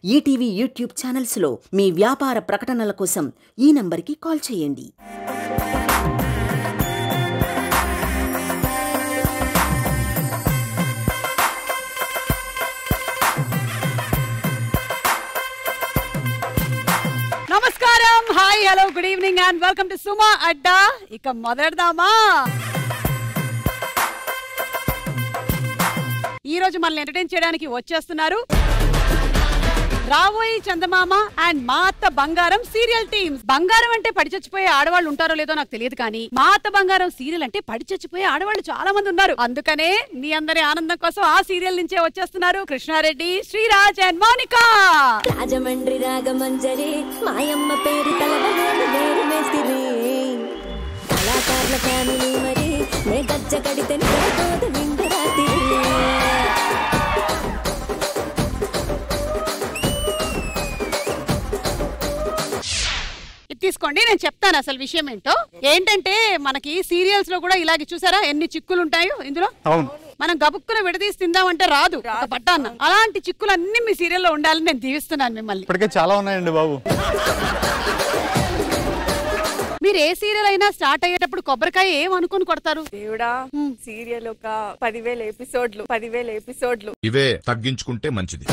ETV YouTube ఛానల్స్లో మీ వ్యాపార ప్రకటనల కోసం ఈ నంబర్కి కాల్ చేయండి నమస్కారం hi hello good evening and welcome to Suma Adda ఇక మొదలెడదామా ఈ రోజు మనల్ని ఎంటర్టైన్ చేయడానికి వచ్చేస్తున్నారు రాబోయి చందమామ అండ్ మా అత్త బంగారం సీరియల్ టీమ్స్ బంగారం అంటే పడి చచ్చిపోయే ఆడవాళ్ళు ఉంటారో లేదో నాకు తెలియదు కానీ మా అత్త బంగారం సీరియల్ అంటే పడి చచ్చిపోయే ఆడవాళ్ళు చాలా మంది ఉన్నారు అందుకనే మీ అందరి ఆనందం కోసం ఆ సీరియల్ నుంచే వచ్చేస్తున్నారు కృష్ణారెడ్డి శ్రీరాజ్ అండ్ మౌనికా రాజమండ్రి రాగమంజరి మాయమ్మ పేరు తలవలేరు వేరు మేస్తిరి కళాకారుల ఫ్యామిలీ మరి నే గజ్జ కడితే తోట నిండు రాత్రి ఇది తీసుకోండి నేను చెప్తాను అసలు విషయం ఏంటో ఏంటంటే మనకి సీరియల్స్ లో కూడా ఇలాగే చూసారా ఎన్ని చిక్కులు ఉంటాయో ఇందులో అవును మనం గబుక్కున విడదీసి తిందామంటే రాదు ఒక పట్టాన్న అలాంటి చిక్కులు అన్ని మీ సీరియల్లో ఉండాలని నేను దీవిస్తున్నాను మిమ్మల్ని ఇప్పటికే చాలా ఉన్నాయండి బాబు మీరు ఏ సీరియల్ అయినా స్టార్ట్ అయ్యేటప్పుడు కొబ్బరికాయ ఏం అనుకుని కొడతారు దేవుడా సీరియల్ ఒక పదివేల ఎపిసోడ్లు పదివేల ఎపిసోడ్లు ఇవే తగ్గించుకుంటే మంచిది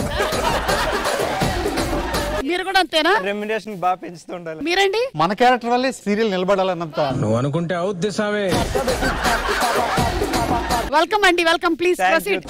మీరు కూడా అంతేనా రెమ్యునేషన్ బాగా పెంచుతూ ఉండాలి మీరండి మన క్యారెక్టర్ వల్లే సీరియల్ నిలబడాలన్నంత నువ్వు అనుకుంటే అవుద్ది సామే వెల్కమ్ అండి వెల్కమ్ ప్లీజ్ ప్రొసీడ్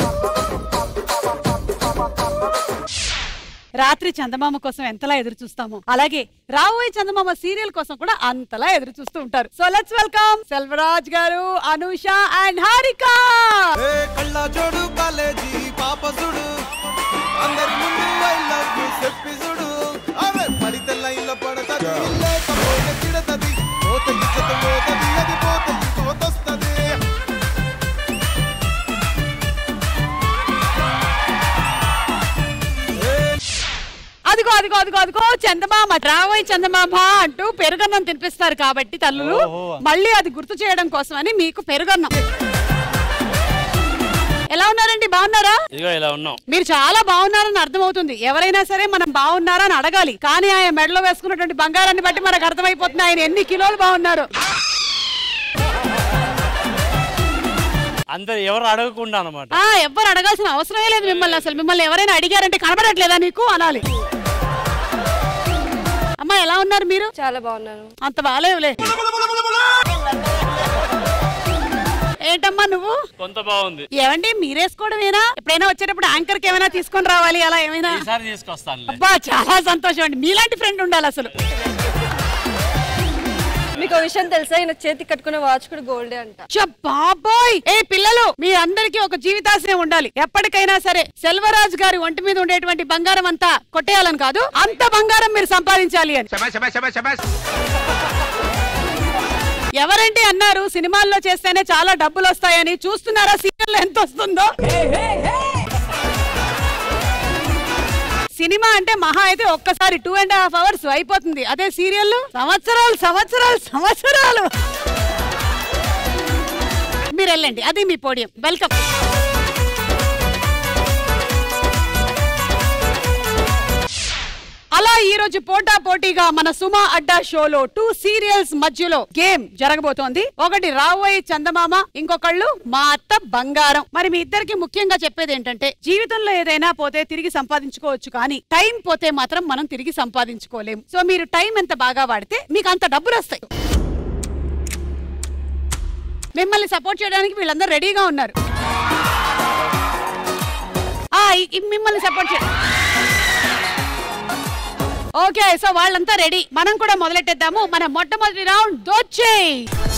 రాత్రి చందమామ కోసం ఎంతలా ఎదురు చూస్తామో అలాగే రాబోయే చందమామ సీరియల్ కోసం కూడా అంతలా ఎదురు చూస్తూ ఉంటారు సో లెట్స్ వెల్కమ్ సెల్వరాజ్ గారు అనూష అండ్ హారిక ఏ కళ్ళ జోడు కాలేజీ పాప చూడు అందరి ముందు ఐ లవ్ యు చెప్పి చూడు ఆమె పడితే లైన్లో పడతది లేకపోతే తిడతది పోత ఇచ్చత పోతది అది పోత ఇంకోతొస్తది అదిగో అదిగో అదిగో అదిగో చందమామ రాబోయే చందమామ అంటూ పెరుగన్నం తినిపిస్తారు కాబట్టి తల్లులు మళ్ళీ అది గుర్తు చేయడం కోసమని మీకు పెరుగన్నం ఎలా ఉన్నారండి బాగున్నారా ఇదిగో ఇలా ఉన్నాం మీరు చాలా బాగున్నారని అర్థమవుతుంది ఎవరైనా సరే మనం బాగున్నారా అని అడగాలి కానీ ఆయన మెడలో వేసుకున్నటువంటి బంగారాన్ని బట్టి మనకు అర్థమైపోతుంది ఆయన ఎన్ని కిలోలు బాగున్నారు అందరు ఎవరు అడగకుండా అనమాట ఆ ఎవ్వరు అడగాల్సిన అవసరమే లేదు మిమ్మల్ని అసలు మిమ్మల్ని ఎవరైనా అడిగారంటే కనబడట్లేదా నీకు అనాలి అమ్మా ఎలా ఉన్నారు మీరు చాలా బాగున్నాను అంత బాగాలేవులే ఏంటమ్మా నువ్వు కొంత బాగుంది ఏమండి మీరేసుకోవడమేనా ఎప్పుడైనా వచ్చేటప్పుడు యాంకర్ కి ఏమైనా తీసుకొని రావాలి అలా ఏమైనా ఈసారి తీసుకొస్తానులే అబ్బా చాలా సంతోషం అండి మీలాంటి ఫ్రెండ్ ఉండాలి అసలు మీకు ఒక విషయం తెలుసా ఈయన చేతి కట్టుకునే వాచ్ కూడా గోల్డే అంట చ్చ బాబోయ్ ఏ పిల్లలు మీ అందరికీ ఒక జీవితాశయం ఉండాలి ఎప్పటికైనా సరే సెల్వరాజు గారి ఒంటి మీద ఉండేటువంటి బంగారం అంతా కొట్టేయాలని కాదు అంత బంగారం మీరు సంపాదించాలి అని ఎవరంటే అన్నారు సినిమాల్లో చేస్తేనే చాలా డబ్బులు వస్తాయని చూస్తున్నారా సీరియల్ ఎంత వస్తుందో సినిమా అంటే మహా అయితే ఒక్కసారి టూ అండ్ హాఫ్ అవర్స్ అయిపోతుంది అదే సీరియల్ సంవత్సరాలు సంవత్సరాలు సంవత్సరాలు మీరు వెళ్ళండి అది మీ పోడియం వెల్కమ్ అలా ఈ రోజు పోటా పోటీగా మన సుమా అడ్డా షోలో టూ సీరియల్స్ మధ్యలో గేమ్ జరగబోతోంది ఒకటి రాబోయే చందమామ ఇంకొకళ్ళు మా అత్త బంగారం మరి మీ ఇద్దరికి ముఖ్యంగా చెప్పేది ఏంటంటే జీవితంలో ఏదైనా పోతే తిరిగి సంపాదించుకోవచ్చు కానీ టైం పోతే మాత్రం మనం తిరిగి సంపాదించుకోలేము సో మీరు టైం ఎంత బాగా వాడితే మీకు అంత డబ్బులు వస్తాయి మిమ్మల్ని సపోర్ట్ చేయడానికి వీళ్ళందరూ రెడీగా ఉన్నారు ఆ, ఇ- ఇ- మిమ్మల్ని సపోర్ట్ చేయ ఓకే సో వాళ్ళంతా రెడీ మనం కూడా మొదలెట్టేద్దాము మన మొట్టమొదటి రౌండ్ దోచేయ్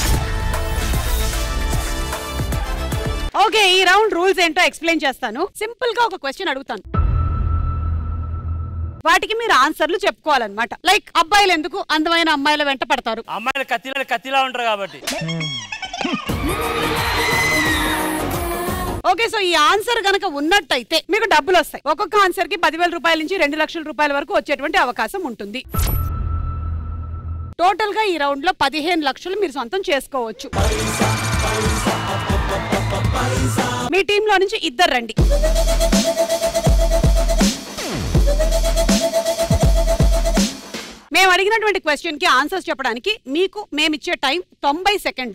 ఓకే ఈ రౌండ్ రూల్స్ ఏంటో ఎక్స్ప్లెయిన్ చేస్తాను సింపుల్ గా ఒక క్వశ్చన్ అడుగుతాను వాటికి మీరు ఆన్సర్లు చెప్పుకోవాలన్నమాట లైక్ అబ్బాయిలు ఎందుకు అందమైన అమ్మాయిల వెంట పడతారు అమ్మాయిలు కత్తిలా కత్తిలా ఉంటారు కాబట్టి ఓకే సో ఈ ఆన్సర్ గనక ఉన్నట్టయితే మీకు డబ్బులు వస్తాయి ఒక్కొక్క ఆన్సర్ కి పదివేల రూపాయల నుంచి రెండు లక్షల రూపాయల వరకు వచ్చేటువంటి అవకాశం ఉంటుంది టోటల్ గా ఈ రౌండ్ లో పదిహేను లక్షలు మీరు సొంతం చేసుకోవచ్చు మీ టీంలో నుంచి ఇద్దరు రండి మేము అడిగినటువంటి క్వశ్చన్ కి ఆన్సర్స్ చెప్పడానికి మీకు మేము ఇచ్చే టైం తొంభై సెకండ్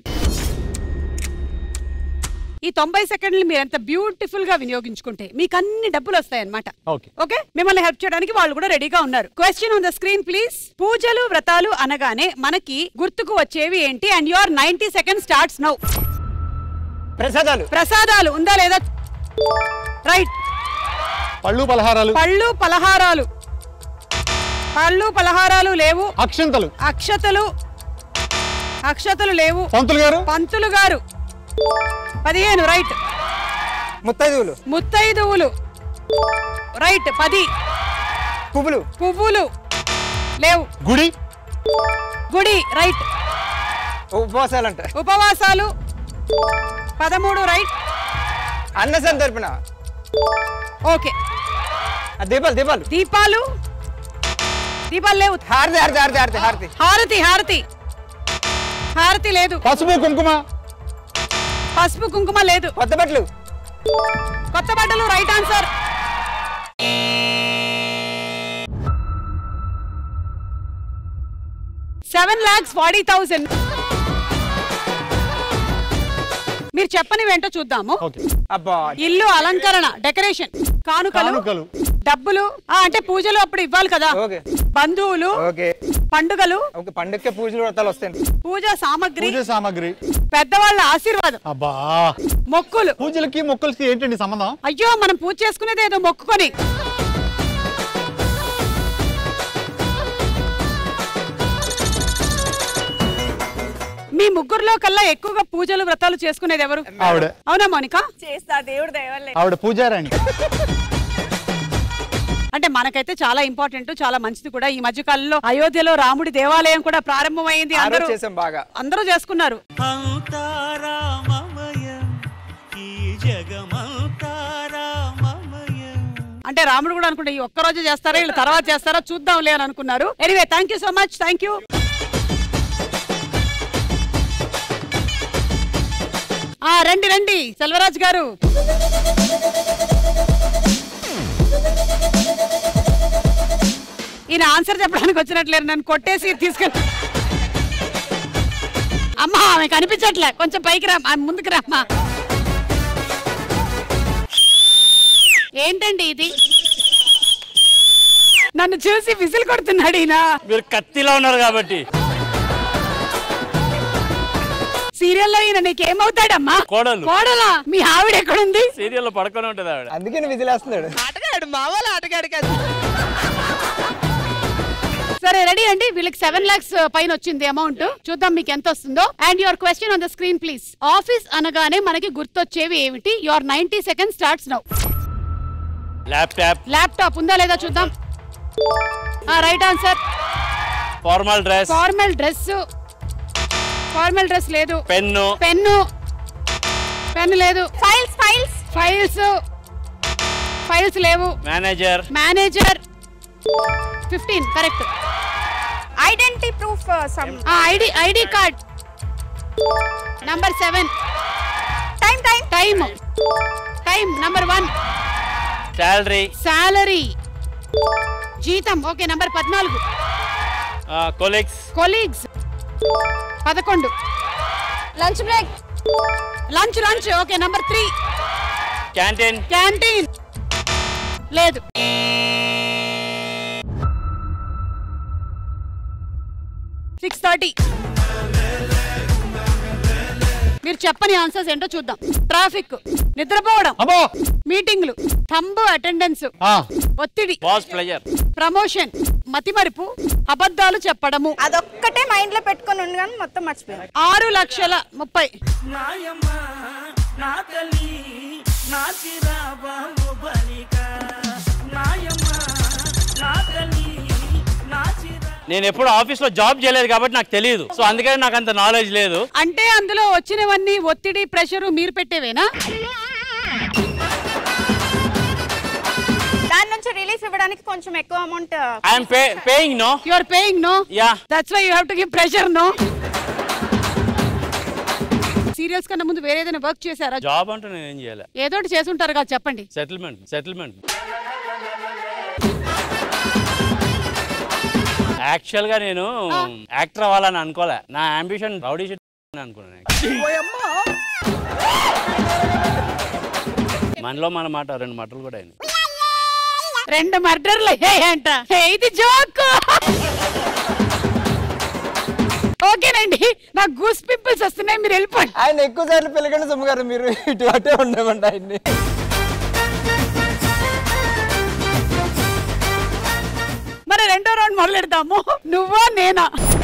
ఈ తొంభై సెకండ్లు మీరు ఎంత బ్యూటిఫుల్ గా వినియోగించుకుంటే మీకు అన్ని డబ్బులు వస్తాయి అనమాట ఓకే ఓకే మిమ్మల్ని హెల్ప్ చేయడానికి వాళ్ళు కూడా రెడీగా ఉన్నారు question on the screen please పూజలు వ్రతాలు అనగానే మనకి గుర్తుకు వచ్చేవి ఏంటి and your ninety second starts now ప్రసాదాలు ప్రసాదాలు ఉందా లేదా రైట్ పళ్ళు పలహారాలు పళ్ళు పలహారాలు పళ్ళు పలహారాలు లేవు అక్షంతలు అక్షతలు అక్షతలు లేవు పంతులు గారు పంతులు గారు పదిహేను రైట్ ముత్తైదువులు ముత్తైదువులు రైట్ పది పువ్వులు పువ్వులు లేవు గుడి గుడి రైట్ ఉపవాసాలు అంట ఉపవాసాలు పదమూడు రైట్ అన్న సంతర్పణ ఓకే ఆ దీపాలు దీపాలు దీపాలు దీపాలు లేవు హారతి హారతి హారతి హారతి హారతి హారతి హారతి హారతి లేదు పసుపు కుంకుమ పసుపు కుంకుమ లేదు కొత్త బట్టలు కొత్త బట్టలు right answer seven lakhs forty thousand మీరు చెప్పని వెంటో చూద్దాము ఓకే అబ్బా ఇల్లు అలంకరణ డెకరేషన్ కానుకలు కానుకలు. డబ్బులు ఆ, అంటే పూజలు అప్పుడు ఇవ్వాలి కదా ఓకే బంధువులు ఓకే పండుగలు ఓకే పండుగకే పూజలు వ్రతాలు వస్తాయి పూజా సామగ్రి పూజ సామాగ్రి పెద్దవాళ్ళ ఆశీర్వాదం అబ్బా మొక్కులు పూజలకి మొక్కలకి ఏంటండి సంబంధం అయ్యో మనం పూజ చేసుకునేది ఏదో మొక్కుకొని మీ ముగ్గురులో కల్లా ఎక్కువగా పూజలు వ్రతాలు చేసుకునేది ఎవరు ఆవిడ అవునా మౌనిక చేస్తా దేవుడు దయవల్లే ఆవిడ పూజారాణి అంటే మనకైతే చాలా ఇంపార్టెంట్ చాలా మంచిది కూడా ఈ మధ్య కాలంలో అయోధ్యలో రాముడి దేవాలయం కూడా ప్రారంభమైంది ఆ అందరూ రోజు చేసాం బాగా అందరూ చేసుకున్నారు అంటే రాముడు కూడా అనుకుంటే ఈ ఒక్క రోజు చేస్తారా వీళ్ళు తర్వాత చేస్తారా చూద్దాంలే అని అనుకున్నారు anyway thank you so much thank you ఆ రండి రండి సెల్వరాజ్ గారు ఈయన ఆన్సర్ చెప్పడానికి వచ్చినట్లేరు నన్ను కొట్టేసి తీసుకెళ్ళి అమ్మా ఆమె కనిపించట్లే కొంచెం పైకి రా ఆమె ముందుకు రామ్మా ఏంటండి ఇది నన్ను చూసి విసిల్ కొడుతున్నాడు ఈయన మీరు కత్తిలా ఉన్నారు కాబట్టి సీరియల్లో ఈయన నీకేమవుతాడమ్మా కోడలు. కోడలా మీ ఆవిడ ఎక్కడుంది సీరియల్లో పడుకొని ఉంటుంది ఆవిడ అందుకే విజిలేస్తున్నాడు ఆటగాడు మావాళ్ళ ఆటగాడు కాదు సరే రెడీ అండి వీళ్ళకి సెవెన్ లాక్స్ పైన వచ్చింది అమౌంట్ చూద్దాం మీకు ఎంత వస్తుందో and your question on the screen please office అనగానే మనకి గుర్తొచ్చేవి ఏమిటి your ninety second starts now laptop laptop ఉందా లేదా చూద్దాం right answer formal dress formal dress formal dress లేదు పెన్ను పెన్ను పెన్ లేదు ఫైల్స్ ఫైల్స్ ఫైల్స్ ఫైల్స్ లేవు manager manager fifteen correct identity proof some ID ID card number seven time time time time number one salary salary జీతం okay number పద్నాలుగు colleagues colleagues పదకొండు lunch break lunch lunch okay number three canteen canteen లేదు six thirty మీరు చెప్పని answers ఏంటో చూద్దాం traffic నిద్రపోవడం అబ్బో మీటింగ్లు థంబు అటెండెన్స్ ఆ, ఒత్తిడి బాస్ ప్లెజర్ ప్రమోషన్ మతిమరుపు అబద్ధాలు చెప్పడము అదొక్కటే మైండ్ లో పెట్టుకొని ఉండగానే మొత్తం మర్చిపోయాను ఆరు లక్షల ముప్పై నేను ఎప్పుడు ఆఫీస్ లో జాబ్ చేయలేదు కాబట్టి నాకు తెలియదు సో అందుకని నాకు అంత నాలెడ్జ్ లేదు అంటే అందులో వచ్చినవన్నీ ఒత్తిడి ప్రెషర్ మీరు పెట్టేవేనా దాని నుంచి రిలీఫ్ ఇవ్వడానికి కొంచెం ఎక్కువ amount I'm paying no you are paying no yeah that's why you have to give pressure no serials కన్నా ముందు వేరే ఏదైనా వర్క్ చేశారా జాబ్ అంటూ నేను ఏం చేయాలి ఏదో ఒకటి చేసుంటారు కదా చెప్పండి సెటిల్మెంట్ సెటిల్మెంట్ యాక్చువల్ గా నేను యాక్టర్ అవ్వాలని అనుకోలే నా అంబిషన్ రౌడీ షీట్ అని అనుకున్నాను మనలో మన మాట రెండు మాటలు కూడా అయింది రెండు మర్డర్లు అయ్యాయంట ఇది జోక్ ఓకేనండి నాకు గూస్ పింపుల్స్ వస్తున్నాయి మీరు వెళ్ళిపోండి ఆయన ఎక్కువ సార్లు పిల్లకండి సొమ్ము గారు మీరు ఇటు అటే ఉండమండి ఆయన్ని మరి రెండో రౌండ్ మొదలెడదాము నువ్వా నేనా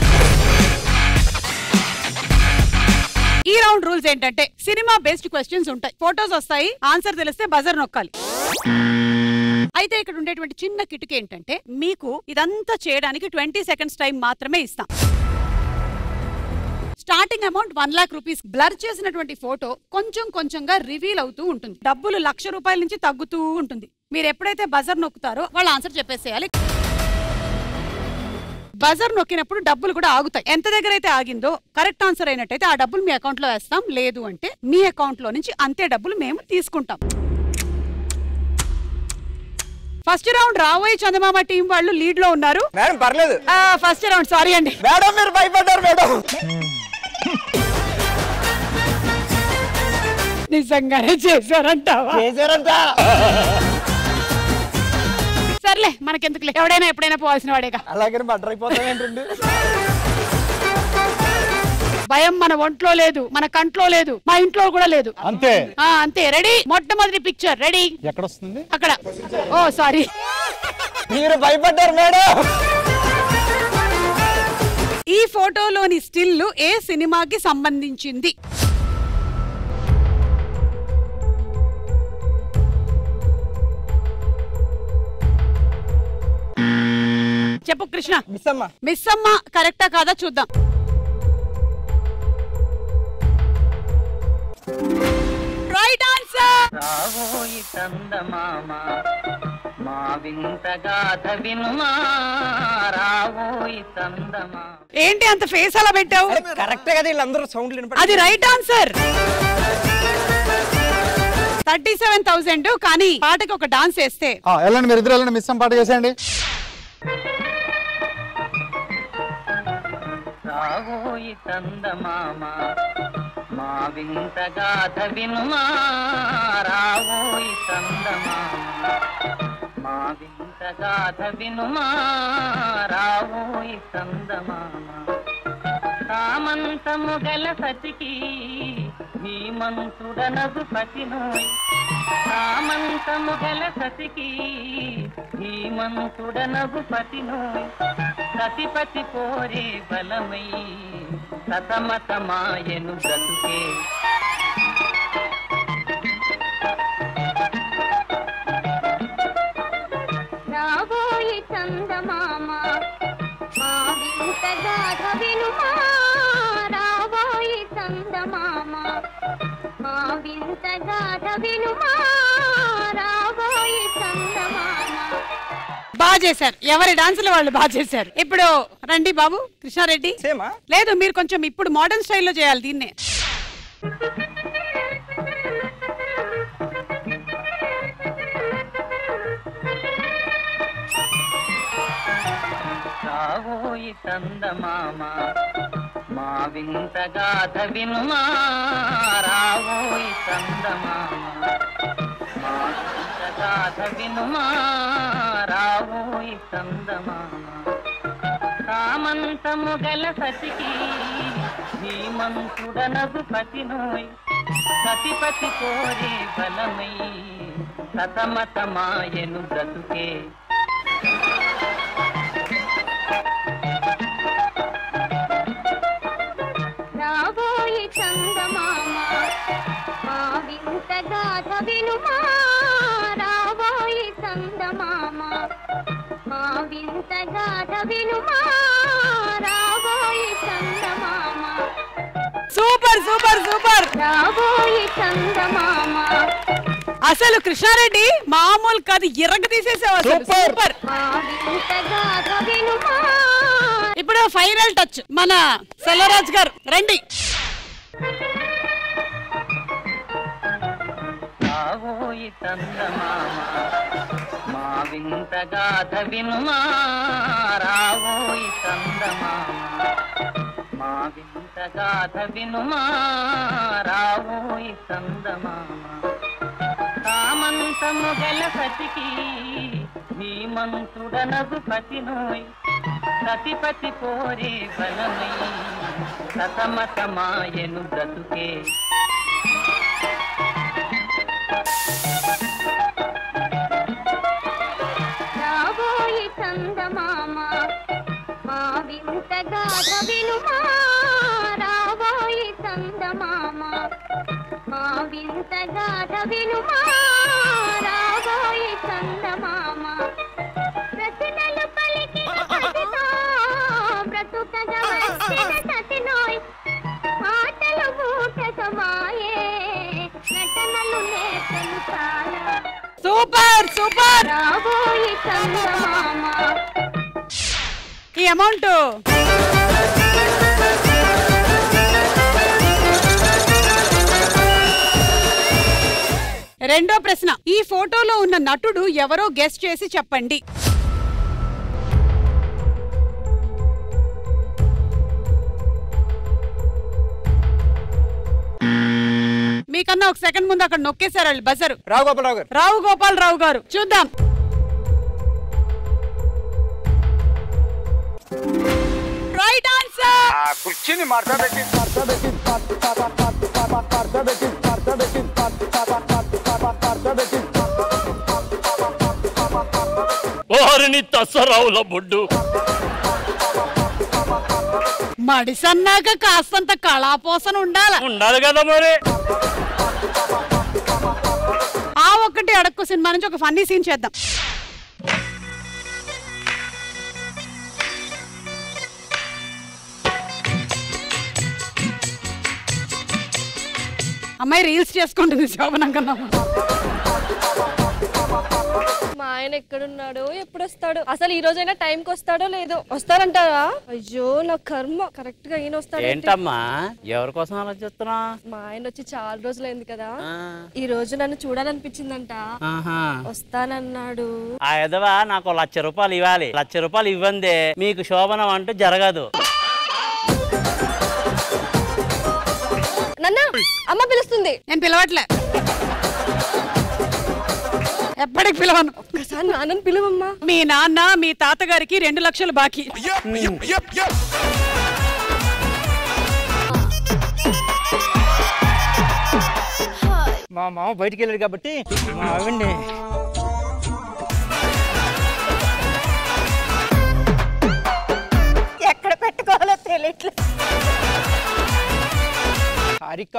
ఈ రౌండ్ రూల్స్ ఏంటంటే సినిమా బేస్డ్ క్వశ్చన్స్ ఉంటాయి ఫోటోస్ వస్తాయి ఆన్సర్ తెలిస్తే బజర్ నొక్కాలి అయితే ఇక్కడ ఉండేటువంటి చిన్న కిటుకు ఏంటంటే మీకు ఇదంతా చేయడానికి ట్వంటీ సెకండ్స్ టైం మాత్రమే ఇస్తాం starting amount one lakh rupees blur చేసినటువంటి ఫోటో కొంచెం కొంచెంగా రివీల్ అవుతూ ఉంటుంది డబ్బులు లక్ష రూపాయల నుంచి తగ్గుతూ ఉంటుంది మీరు ఎప్పుడైతే బజర్ నొక్కుతారో వాళ్ళ ఆన్సర్ చెప్పేసేయాలి బజర్ నొక్కినప్పుడు డబ్బులు కూడా ఆగుతాయి ఎంత దగ్గర అయితే ఆగిందో కరెక్ట్ ఆన్సర్ అయినట్టయితే ఆ డబ్బులు మీ అకౌంట్ లో వేస్తాం లేదు అంటే మీ అకౌంట్ లో నుంచి అంతే డబ్బులు మేము తీసుకుంటాం ఫస్ట్ రౌండ్ రాబోయే చందమామ టీం వాళ్ళు లీడ్ లో ఉన్నారు మేడం పర్లేదు ఫస్ట్ రౌండ్ సారీ అండి మేడం మీరు భయపడ్డారు మేడం నిజంగానే చేశారంటావా చేశారంట సర్లే మనకెందుకులే ఎవడైనా ఎప్పుడైనా పోవాల్సిన వాడేగా అలాగే బట్టర్ అయిపోతాం ఏంటండి భయం మన ఒంట్లో లేదు మన కంట్లో లేదు మా ఇంట్లో కూడా లేదు అంతే ఆ అంతే రెడీ మొట్టమొదటి పిక్చర్ రెడీ ఎక్కడ వస్తుంది అక్కడ ఓ సారీ మీరు భయపడ్డారు మేడం ఈ ఫోటోలోని స్టిల్ ఏ సినిమాకి సంబంధించింది చెప్పు కృష్ణ మిస్ అమ్మ మిస్ అమ్మ కరెక్టా కాదా చూద్దాం రైట్ ఆన్సర్ రావోయి చందమామ మా వింత గాథ వినుమా రావోయి చందమా ఏంటి అంత ఫేస్ అలా పెట్టావు కరెక్టే కదా వీళ్ళందరూ సౌండ్లు అది right answer thirty seven thousand కానీ పాటకి ఒక డాన్స్ వేస్తే ఆ, వెళ్ళండి మీరు ఇద్దరు వెళ్ళండి మిస్ పాట చేసేయండి రావోయి చందమామ మా వింత గాథ వినుమా రావోయి చందమామ మా వింత గాథ వినుమా రావోయి చందమామ సామంతము గల సతికి హీమంతుడనగు పతినోయ్ సామంతము గల సతికి హీమంతుడనగు పతినోయ్ సతిపతి కోరే బలమై సతమతమాయను బ్రతుకే రాబోయి చందమామ మా వింత గాథ వినుమా రాబోయి చందమామ మా వింత గాథ వినుమా రాబోయి చందమామ బాగా చేశారు ఎవరి డాన్సులు వాళ్ళు బాగా చేశారు ఇప్పుడు రండి బాబు కృష్ణారెడ్డి సేమా లేదు మీరు కొంచెం ఇప్పుడు మోడర్న్ స్టైల్లో చేయాలి దీన్నే రావోయి చందమామ మా వింత గాథ వినుమా రావోయి చందమామ మా వింత గాథ వినుమా రావోయి చందమామ సామంతము గల సతికి ధీమంతుడనగు పతినోయ్ సతిపతి కోరే బలమై సతమతమాయను బ్రతుకే రాబోయి చందమామ మా వింత గాథ వినుమా రాబోయి చందమామ మా వింత గాథ వినుమా రాబోయి చందమామ సూపర్ సూపర్ సూపర్ రాబోయి చందమామ అసలు కృష్ణారెడ్డి మామూలు కాదు ఎర్రగ తీసేసావు అసలు సూపర్ మా వింత గాథ వినుమా ఇప్పుడు ఫైనల్ టచ్ మన సెల్వరాజ్ గారు రండి రావోయి చందమామ మా వింత గాథ వినుమా రావోయి చందమామ మా వింత గాథ వినుమా రావోయి చందమామ కామంతము గల సతికి ధీమంతుడనగు పతినోయ్ సతిపతి కోరే బలమై సతమతమాయను బ్రతుకే రాబోయి చందమామ మా వింత గాథ వినుమా రాబోయి చందమామ మా వింత గాథ వినుమా రాబోయి చందమామ ప్రశ్నలు పలికి పసితో బ్రతుకగా వచ్చిన సతినోయ్ మాటలు మూటకమాయే నటనలు నేతలు చాలా సూపర్ సూపర్ రాబోయి చందమామ ఈ అమౌంట్ రెండో ప్రశ్న ఈ ఫోటోలో ఉన్న నటుడు ఎవరో గెస్ట్ చేసి చెప్పండి మీకన్నా ఒక సెకండ్ ముందు అక్కడ నొక్కేశారు వాళ్ళు బజరు రావు గోపాలరావు గారు రావు గోపాల్ రావు గారు చూద్దాం రైట్ ఆన్సర్ కుర్చీని మార్చబెట్టి మార్చబెట్టి మార్చబెట్టి మార్చబెట్టి ఓరిని తస్సరావుల బొడ్డు మడిసన్నాక కాస్తంత కళాపోసన ఉండాల ఉండాలి కదా మరి ఆ ఒక్కటి అడక్కు సినిమా నుంచి ఒక ఫన్నీ సీన్ చేద్దాం అమ్మాయి రీల్స్ చేసుకుంటుంది శోభనం కన్నా మా ఆయన ఎక్కడున్నాడో ఎప్పుడు వస్తాడో అసలు ఈ రోజైనా టైంకి వస్తాడో లేదో వస్తారంటారా అయ్యో నా కర్మ కరెక్ట్ గా ఈయన వస్తాడు ఏంటమ్మా ఎవరి కోసం ఆలోచిస్తున్నా మా ఆయన వచ్చి చాలా రోజులైంది కదా ఈ రోజు నన్ను చూడాలనిపించిందంట ఆహా. వస్తానన్నాడు ఆ ఎదవా నాకు లక్ష రూపాయలు ఇవ్వాలి లక్ష రూపాయలు ఇవ్వందే మీకు శోభనం అంటూ జరగదు నన్న అమ్మ పిలుస్తుంది నేను పిలవట్లే ఎప్పటికి పిలవను ఒక్కసారి నాన్నని పిలువమ్మా మీ నాన్న మీ తాతగారికి రెండు లక్షలు బాకీ మా మామ బయటికి వెళ్ళాడు కాబట్టి మా ఆవిడ్ని ఎక్కడ పెట్టుకోవాలో తెలియట్లేదు హారిక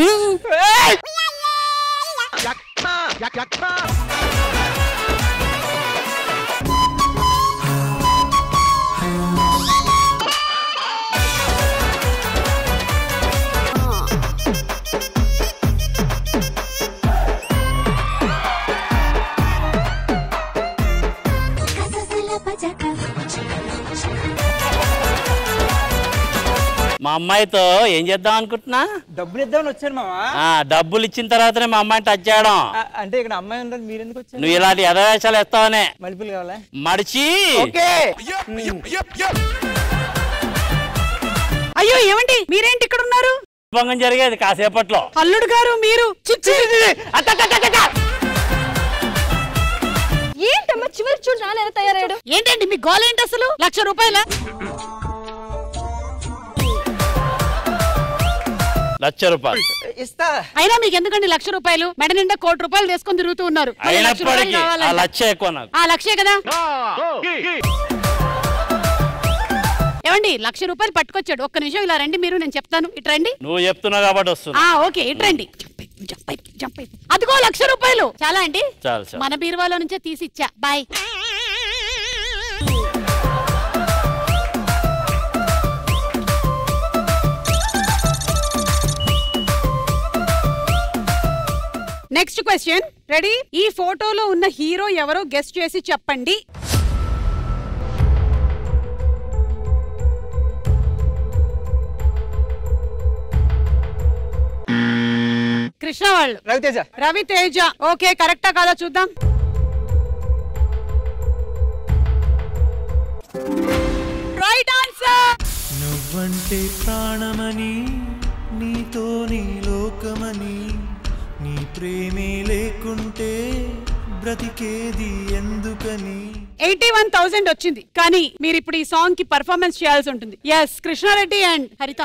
మా అమ్మాయితో ఏం చేద్దాం అనుకుంటున్నా డబ్బులు ఇద్దామని వచ్చాను మామ ఆ, డబ్బులు ఇచ్చిన తర్వాతనే మా అమ్మాయిని టచ్ చేయడం ఆ, అంటే ఇక్కడ అమ్మాయి ఉండదు మీరు ఎందుకు వచ్చారు నువ్వు ఇలాంటి ఎదవేషాలు ఎత్తావనే మలుపులు కావాలా మడిచి ఓకే అయ్యో ఏమండి మీరేంటి ఇక్కడ ఉన్నారు భంగం జరిగేది కాసేపట్లో అల్లుడు గారు మీరు చిచ్చి ఏంటమ్మా చివరి చూడు నాన్న ఎలా తయారయ్యాడు ఏంటండి మీ గోల్ ఏంటి అసలు లక్ష రూపాయల లక్ష రూపాయలు ఇస్తా అయినా మీకు ఎందుకండి లక్ష రూపాయలు మెడ నిండా కోటి రూపాయలు తీసుకొని తిరుగుతూ ఉన్నారు మళ్ళీ లక్ష రూపాయలు అయినప్పటికీ ఆ కావాలంట. లక్ష ఎక్కువ నాకు ఆ లక్షే కదా ఏమండి లక్ష రూపాయలు పట్టుకొచ్చాడు ఒక్క నిమిషం ఇలా రండి మీరు నేను చెప్తాను ఇటు రండి నువ్వు చెప్తున్నావు కాబట్టి వస్తున్నా ఆ ఓకే ఇటు రండి జంప్ అయిపో, జంప్ అయిపో. అదిగో లక్ష రూపాయలు చాలా అండి చాలు చాలు మన బీరువాలో నుంచే తీసి ఇచ్చా బాయ్ నెక్స్ట్ క్వశ్చన్ రెడీ ఈ ఫోటోలో ఉన్న హీరో ఎవరో గెస్ట్ చేసి చెప్పండి కృష్ణ వాళ్ళు రవితేజ రవి తేజ ఓకే కరెక్టా కాదా చూద్దాం రైట్ నువ్వంటే ప్రాణమని నీతో నీ లోకమని నీ ప్రేమే లేకుంటే బ్రతికేది ఎందుకని ఎయిటీ వన్ థౌసండ్ వచ్చింది కానీ మీరు ఇప్పుడు ఈ సాంగ్ కి పర్ఫార్మెన్స్ చేయాల్సి ఉంటుంది ఎస్ కృష్ణారెడ్డి అండ్ హరిత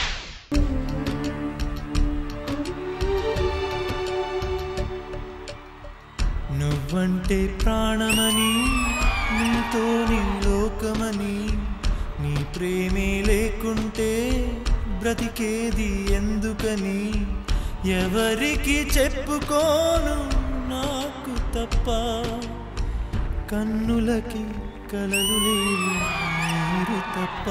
నువ్వంటే ప్రాణమని నీతో నీ లోకమని నీ ప్రేమే లేకుంటే బ్రతికేది ఎందుకని ఎవరికి చెప్పుకోను నాకు తప్ప కన్నులకి కలలు లేవు నీరు తప్ప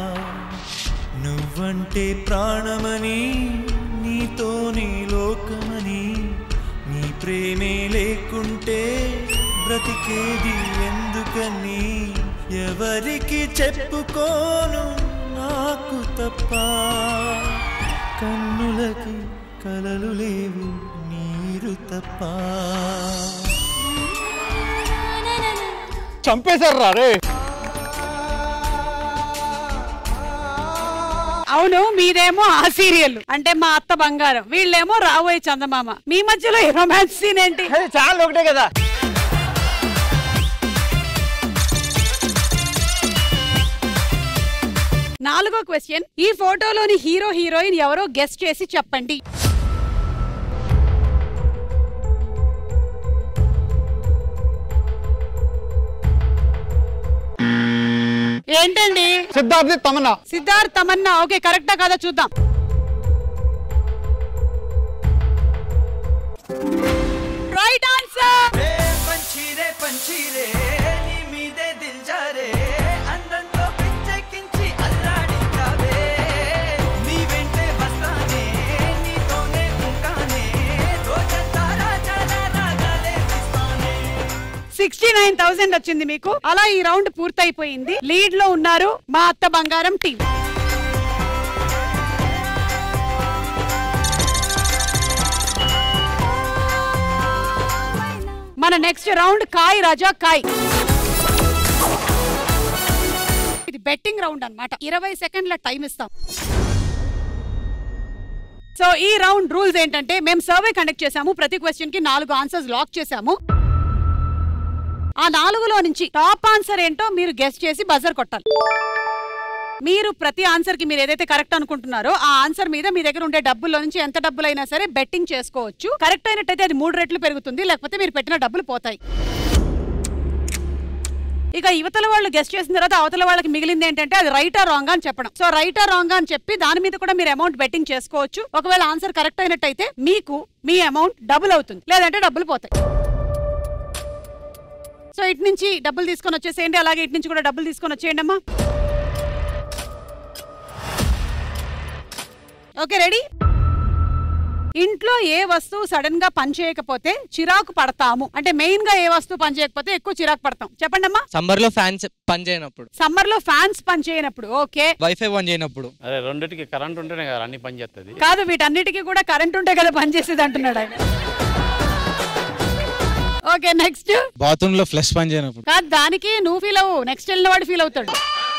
నువ్వంటే ప్రాణమని నీతో నీ లోకమని నీ ప్రేమే లేకుంటే బ్రతికేది ఎందుకని ఎవరికి చెప్పుకోను నాకు తప్ప కన్నులకి కలలు లేవు నీరు తప్ప చంపేశారు రా రే అవును మీదేమో ఆ సీరియల్ అంటే మా అత్త బంగారం వీళ్ళేమో రాబోయే చందమామ మీ మధ్యలో రొమాన్స్ సీన్ ఏంటి చాలా ఒకటే కదా నాలుగో క్వశ్చన్ ఈ ఫోటోలోని హీరో హీరోయిన్ ఎవరో గెస్ట్ చేసి చెప్పండి ఏంటండి సిద్ధార్థ్ తమన్నా సిద్ధార్థ్ తమన్నా ఓకే కరెక్టా కాదా చూద్దాం రైట్ ఆన్సర్ పంచిరే పంచిరే నీ మీదే దిల్జారే అందంతో పిచ్చెక్కించి అల్లాడించావే నీ వెంటే వస్తానే నీతోనే ఉంటానే రోజంతా రాజాలా రాగాలే తీస్తానే సిక్స్టీ నైన్ థౌసండ్ వచ్చింది మీకు అలా ఈ రౌండ్ పూర్తయిపోయింది లీడ్ లో ఉన్నారు మా అత్త బంగారం టీం మన నెక్స్ట్ రౌండ్ కాయ్ రాజా కాయ్ ఇది బెట్టింగ్ రౌండ్ అన్నమాట ఇరవై సెకండ్ల టైం ఇస్తాం సో ఈ రౌండ్ రూల్స్ ఏంటంటే మేము సర్వే కండక్ట్ చేశాము ప్రతి క్వశ్చన్ కి నాలుగు ఆన్సర్స్ లాక్ చేశాము ఆ నాలుగులో నుంచి టాప్ ఆన్సర్ ఏంటో మీరు గెస్ట్ చేసి బజర్ కొట్టాలి మీరు ప్రతి ఆన్సర్ కి మీరు ఏదైతే కరెక్ట్ అనుకుంటున్నారో ఆ ఆన్సర్ మీద మీ దగ్గర ఉండే డబ్బుల్లో నుంచి ఎంత డబ్బులైనా సరే బెట్టింగ్ చేసుకోవచ్చు కరెక్ట్ అయినట్టయితే అది మూడు రెట్లు పెరుగుతుంది లేకపోతే మీరు పెట్టిన డబ్బులు పోతాయి ఇక యువతల వాళ్ళు గెస్ట్ చేసిన తర్వాత అవతల వాళ్ళకి మిగిలింది ఏంటంటే అది రైటా రాంగ్ అని చెప్పడం సో రైటా రాంగ్ అని చెప్పి దాని మీద కూడా మీరు అమౌంట్ బెట్టింగ్ చేసుకోవచ్చు ఒకవేళ ఆన్సర్ కరెక్ట్ అయినట్టయితే మీకు మీ అమౌంట్ డబుల్ అవుతుంది లేదంటే డబ్బులు పోతాయి సో ఇటు నుంచి డబ్బులు తీసుకొని వచ్చేసేయండి అలాగే ఇటు నుంచి కూడా డబ్బులు తీసుకొని వచ్చేయండి అమ్మా ఓకే రెడీ ఇంట్లో ఏ వస్తువు సడన్ గా పని చేయకపోతే చిరాకు పడతాము అంటే మెయిన్ గా ఏ వస్తువు పని చేయకపోతే ఎక్కువ చిరాకు పడతాం చెప్పండి అమ్మా సమ్మర్ లో ఫ్యాన్స్ పని చేయనప్పుడు సమ్మర్ లో ఫ్యాన్స్ పని చేయనప్పుడు ఓకే వైఫై పని చేయనప్పుడు అదే రెండిటికి కరెంట్ ఉంటేనే కదా అన్ని పని చేస్తుంది కాదు వీటన్నిటికీ కూడా కరెంట్ ఉంటే కదా పని చేసేది అంటున్నాడు ఆయన ఓకే నెక్స్ట్ బాత్రూమ్ లో ఫ్లష్ పని చేయనప్పుడు కాదు దానికి నువ్వు ఫీల్ అవ్వు నెక్స్ట్ వెళ్ళిన వాడు ఫీల్ అవుతాడు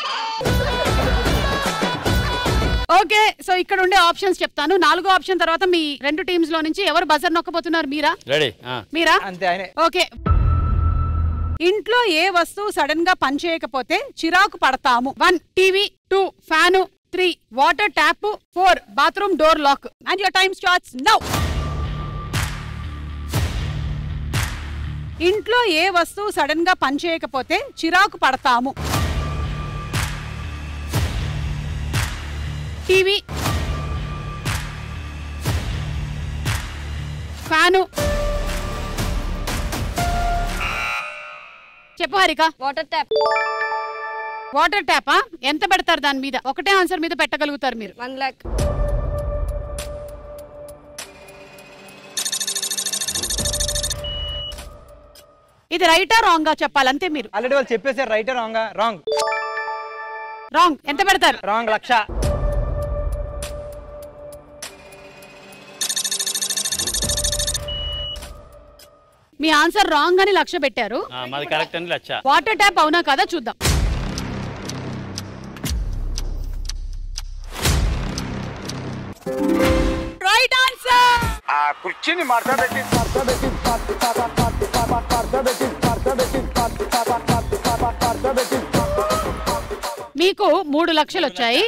ఓకే సో ఇక్కడ ఉండే ఆప్షన్స్ చెప్తాను నాలుగో ఆప్షన్ తర్వాత మీ రెండు టీమ్స్ లో నుంచి ఎవరు బజర్ నొక్కబోతున్నారు మీరా రెడీ మీరా అంతే ఆయనే ఓకే ఇంట్లో ఏ వస్తువు సడన్ గా పని చేయకపోతే చిరాకు పడతాము one TV two fan three water tap four bathroom door lock and your time starts now ఇంట్లో ఏ వస్తువు సడన్ గా పని చేయకపోతే చిరాకు పడతాము టీవీ ఫ్యాను చెప్పు హరిక వాటర్ ట్యాప్ వాటర్ ట్యాపా ఎంత పెడతారు దాని మీద ఒకటే ఆన్సర్ మీద పెట్టగలుగుతారు మీరు వన్ ల్యాక్ ఇది రైటా రాంగా చెప్పాలి అంతే మీరు ఆల్రెడీ వాళ్ళు చెప్పేసారు రైట్ రాంగ్ రాంగ్ రాంగ్ ఎంత పెడతారు రాంగ్ లక్ష మీ ఆన్సర్ రాంగ్ అని లక్ష్య పెట్టారు ఆ, మాది కరెక్ట్ అని లచ్చ వాటర్ ట్యాప్ అవునా కదా చూద్దాం ఆ కుర్చీని మార్చబెట్టి మార్చబెట్టి మార్చబెట్టి మార్చబెట్టి మీకు మూడు లక్షలు వచ్చాయి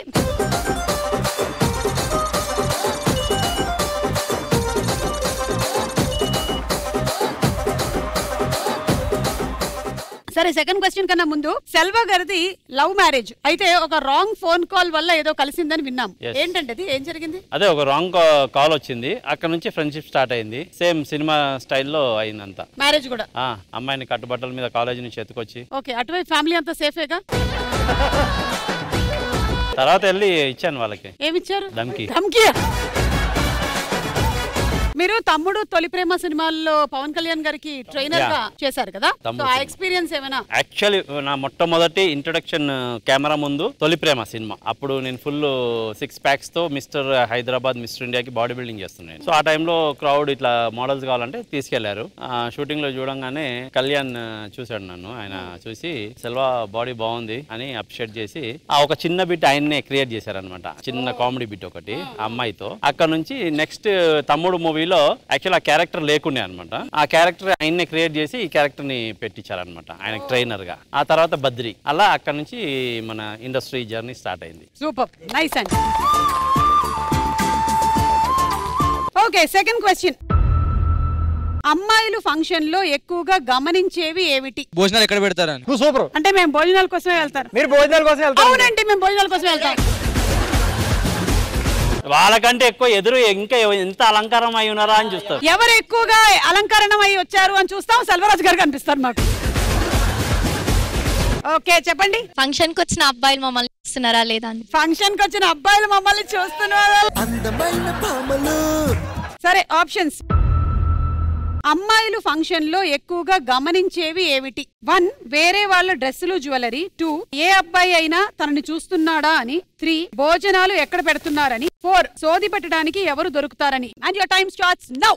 సరే సెకండ్ క్వశ్చన్ కన్నా ముందు సెల్వ గారిది లవ్ మ్యారేజ్ అయితే ఒక రాంగ్ ఫోన్ కాల్ వల్ల ఏదో కలిసిందని విన్నాం Yes. ఏంటంటే అది ఏం జరిగింది అదే ఒక రాంగ్ కాల్ వచ్చింది అక్కడ నుంచి ఫ్రెండ్షిప్ స్టార్ట్ అయింది సేమ్ సినిమా స్టైల్లో అయిందంతా మ్యారేజ్ కూడా ఆ, అమ్మాయిని కట్టుబట్టల మీద కాలేజీ నుంచి ఎత్తుకొచ్చి ఓకే అటువైపు ఫ్యామిలీ అంతా సేఫేగా తర్వాత వెళ్ళి ఇచ్చాను వాళ్ళకి ఏమిచ్చారు ధమ్కి ధమ్కి మీరు తమ్ముడు తొలి ప్రేమ సినిమాల్లో పవన్ కళ్యాణ్ గారికి ట్రైనర్ గా Yeah. చేశారు కదా సో తమ్ముడు ఆ సినిమా. ఎక్స్పీరియన్స్ ఏమైనా యాక్చువల్లీ నా మొట్టమొదటి ఇంట్రొడక్షన్ కెమెరా ముందు తొలి ప్రేమ సినిమా అప్పుడు నేను ఫుల్ సిక్స్ ప్యాక్స్ తో మిస్టర్ హైదరాబాద్ మిస్టర్ ఇండియాకి బాడీ బిల్డింగ్ చేస్తున్నాను సో ఆ టైంలో క్రౌడ్ ఇట్లా మోడల్స్ కావాలంటే తీసుకెళ్లారు షూటింగ్ లో చూడంగానే కళ్యాణ్ ఆ, చూశాడు నన్ను ఆయన చూసి సెల్వా బాడీ బాగుంది అని అప్రిషియేట్ చేసి ఆ ఒక చిన్న బిట్ ఆయన్నే క్రియేట్ చేశారనమాట చిన్న కామెడీ బిట్ ఒకటి ఆ అమ్మాయితో అక్కడ నుంచి నెక్స్ట్ తమ్ముడు మూవీలో యాక్చువల్ ఆ క్యారెక్టర్ లేకుండే అనమాట ఆ క్యారెక్టర్ ఆయన్నే క్రియేట్ చేసి ఈ క్యారెక్టర్ ని పెట్టించారనమాట ఆయన ట్రైనర్ గా ఆ తర్వాత బద్రి అలా అక్కడ నుంచి మన ఇండస్ట్రీ జర్నీ స్టార్ట్ అయింది సూపర్ నైస్ అండి ఓకే సెకండ్ క్వశ్చన్ అమ్మాయిలు ఫంక్షన్ లో ఎక్కువగా గమనించేవి ఏమిటి భోజనాలు ఎక్కడ పెడతారని నువ్వు సూపర్ అంటే మేము భోజనాల కోసమే వెళ్తారు మీరు భోజనాల కోసం వెళ్తారు అవునండి మేము భోజనాల కోసం వెళ్తాం వాళ్ళకంటే ఎక్కువ ఎదురు ఇంకా ఎంత అలంకారం అయి ఉన్నారా అని చూస్తారు ఎవరు ఎక్కువగా అలంకరణం అయి వచ్చారు అని చూస్తాం సెల్వరాజ్ గారు కనిపిస్తారు మాకు ఓకే చెప్పండి ఫంక్షన్ కి వచ్చిన అబ్బాయిలు మమ్మల్ని చూస్తున్నారా లేదా అని ఫంక్షన్ కి వచ్చిన అబ్బాయిలు మమ్మల్ని చూస్తున్నారు సరే ఆప్షన్స్ అమ్మాయిలు ఫంక్షన్ లో ఎక్కువగా గమనించేవి ఏమిటి వన్ వేరే వాళ్ళ డ్రెస్సులు జ్యువెలరీ టూ ఏ అబ్బాయి అయినా తనని చూస్తున్నాడా అని త్రీ భోజనాలు ఎక్కడ పెడుతున్నారని ఫోర్ సోది పెట్టడానికి ఎవరు దొరుకుతారని and your time starts now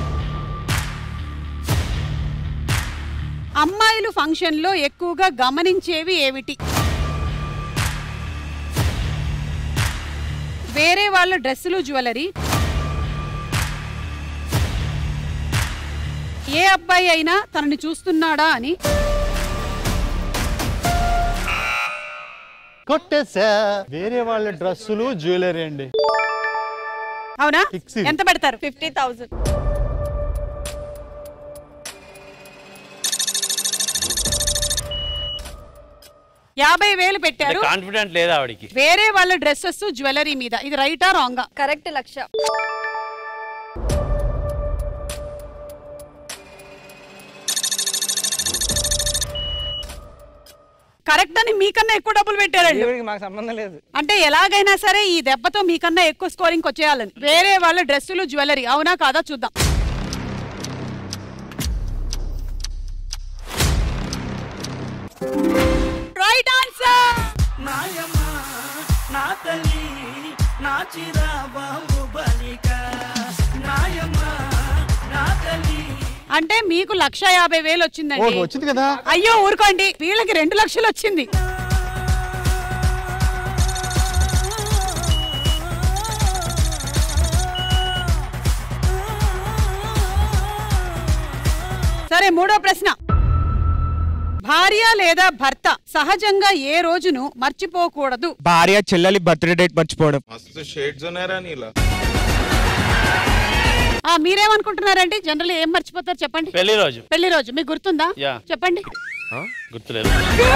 అమ్మాయిలు ఫంక్షన్ లో ఎక్కువగా గమనించేవి ఏమిటి వేరే వాళ్ళ డ్రెస్సులు జ్యువెలరీ ఏ అబ్బాయి అయినా తనని చూస్తున్నాడా అని కొట్టేసా వేరే వాళ్ళ డ్రెస్సులు జ్యువెలరీ అండి అవునా Fix it. ఎంత పెడతారు ఫిఫ్టీ థౌసండ్ యాభై వేలు పెట్టారు కాన్ఫిడెంట్ లేదా ఆవిడికి వేరే వాళ్ళ డ్రెస్సెస్ జ్యువెలరీ మీద ఇది రైటా రాంగా కరెక్ట్ లక్ష కరెక్ట్ అని మీకన్నా ఎక్కువ డబ్బులు పెట్టారండి దేవుడికి మాకు సంబంధం లేదు అంటే ఎలాగైనా సరే ఈ దెబ్బతో మీకన్నా ఎక్కువ స్కోరింగ్ వచ్చేయాలని వేరే వాళ్ళ డ్రెస్సులు జ్యువెలరీ అవునా కాదా చూద్దాం రైట్ ఆన్సర్ నాయమ్మ నా తల్లి నా చిరా బాహుబలిక నాయమ్మ నా తల్లి అంటే మీకు లక్ష యాభై వేలు వచ్చిందండి ఓ, వచ్చింది కదా. అయ్యో ఊరుకోండి వీళ్ళకి రెండు లక్షలు వచ్చింది సరే మూడో ప్రశ్న భార్య లేదా భర్త సహజంగా ఏ రోజును మర్చిపోకూడదు భార్య చెల్లెలి బర్త్డే డేట్ మర్చిపోవడం మస్తు షేడ్స్ ఉన్నారా నీలా ఆ మీరేమనుకుంటున్నారండి జనరల్ ఏం మర్చిపోతారు చెప్పండి పెళ్లి రోజు పెళ్లి రోజు మీకు గుర్తుందా యా చెప్పండి గుర్తులేదు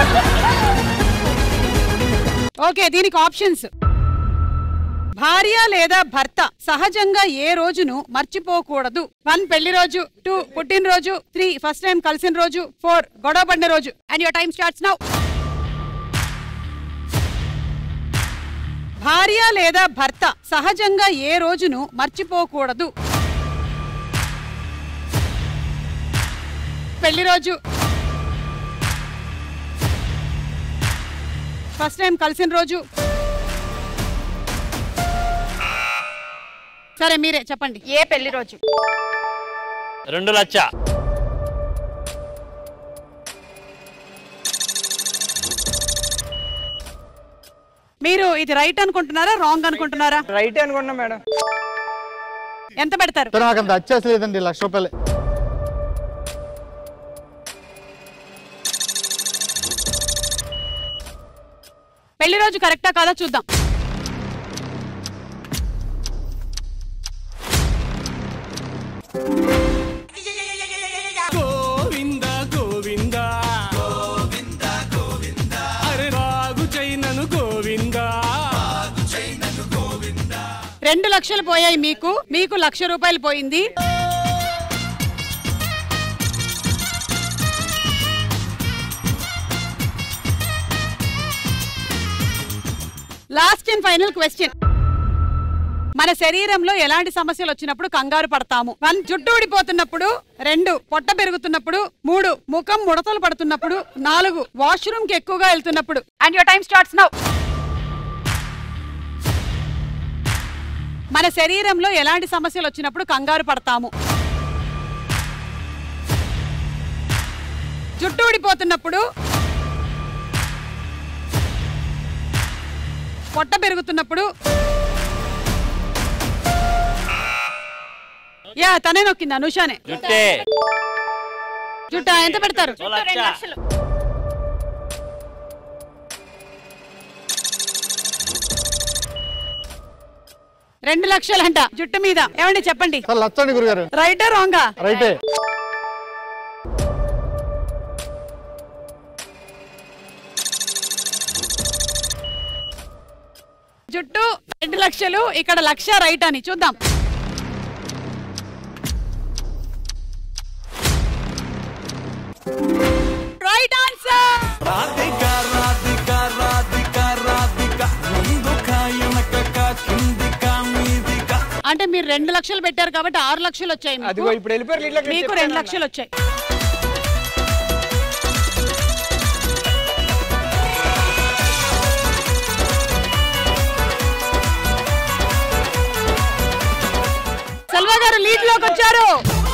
ఓకే దీనికి ఆప్షన్స్ భార్య లేదా భర్త సహజంగా ఏ రోజును మర్చిపోకూడదు వన్ పెళ్లి రోజు టూ పుట్టినరోజు త్రీ ఫస్ట్ టైం కలిసిన రోజు ఫోర్ గొడవ పడిన రోజు and your time starts now భార్య లేదా భర్త సహజంగా ఏ రోజును మర్చిపోకూడదు పెళ్లి రోజు ఫస్ట్ టైం కలిసిన రోజు సరే మీరే చెప్పండి ఏ పెళ్లి రోజు రెండు లక్ష మీరు ఇది రైట్ అనుకుంటున్నారా రాంగ్ అనుకుంటున్నారా రైట్ అనుకున్నా మేడం ఎంత పెడతారు సార్ నాకు అంత వచ్చేసి లేదండి లక్ష రూపాయలు పెళ్లి రోజు కరెక్టా కాదా చూద్దాం గోవింద గోవింద గోవింద గోవింద అరే రాగు చైనను గోవింద రెండు లక్షలు పోయాయి మీకు మీకు లక్ష రూపాయలు పోయింది లాస్ట్ అండ్ ఫైనల్ క్వశ్చన్ మన శరీరంలో ఎలాంటి సమస్యలు వచ్చినప్పుడు కంగారు పడతాము వన్ జుట్టు ఊడిపోతున్నప్పుడు రెండు పొట్ట పెరుగుతున్నప్పుడు మూడు ముఖం ముడతలు పడుతున్నప్పుడు నాలుగు వాష్రూమ్ కి ఎక్కువగా వెళ్తున్నప్పుడు and your time starts now మన శరీరంలో ఎలాంటి సమస్యలు వచ్చినప్పుడు కంగారు పడతాము జుట్టు ఊడిపోతున్నప్పుడు పొట్ట పెరుగుతున్నప్పుడు యా తనే నొక్కింది అనుషానే జుట్టే జుట్ట ఎంత పెడతారు ఓ లక్ష. రెండు లక్షలంట జుట్టు మీద ఏమండి చెప్పండి సార్ లచ్చండి గురుగారు రైటా రాంగా రైటే జుట్టు రెండు లక్షలు ఇక్కడ లక్ష రైట్ అని చూద్దాం రైట్ ఆన్సర్ రాధిక రాధిక రాధిక రాధిక ముందుక వెనకక కిందిక మీదిక అంటే మీరు రెండు లక్షలు పెట్టారు కాబట్టి ఆరు లక్షలు వచ్చాయి మీకు. అదిగో ఇప్పుడు వెళ్ళిపోయారు ఇట్లా మీకు రెండు లక్షలు వచ్చాయి సెల్వా గారు లీడ్ లోకి వచ్చారు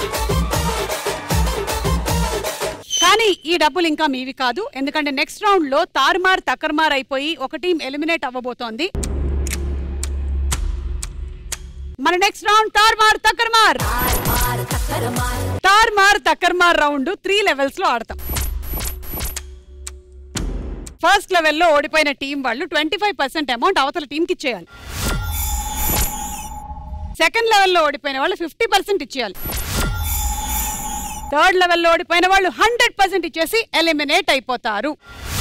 కానీ ఈ డబ్బులు ఇంకా మీవి కాదు ఎందుకంటే నెక్స్ట్ రౌండ్ లో తారుమార్ తక్కర్మార్ అయిపోయి ఒక టీం ఎలిమినేట్ అవ్వబోతోంది మన నెక్స్ట్ రౌండ్ తార్మార్ తక్కర్మార్ తార్మార్ తక్కర్మార్ రౌండ్ త్రీ లెవెల్స్ లో ఆడతాం ఫస్ట్ లెవెల్లో ఓడిపోయిన టీం వాళ్ళు ట్వంటీ ఫైవ్ పర్సెంట్ అమౌంట్ అవతల టీంకి ఇచ్చేయాలి సెకండ్ లెవెల్లో ఓడిపోయిన వాళ్ళు ఫిఫ్టీ పర్సెంట్ ఇచ్చేయాలి థర్డ్ లెవెల్లో ఓడిపోయిన వాళ్ళు హండ్రెడ్ పర్సెంట్ ఇచ్చేసి ఎలిమినేట్ అయిపోతారు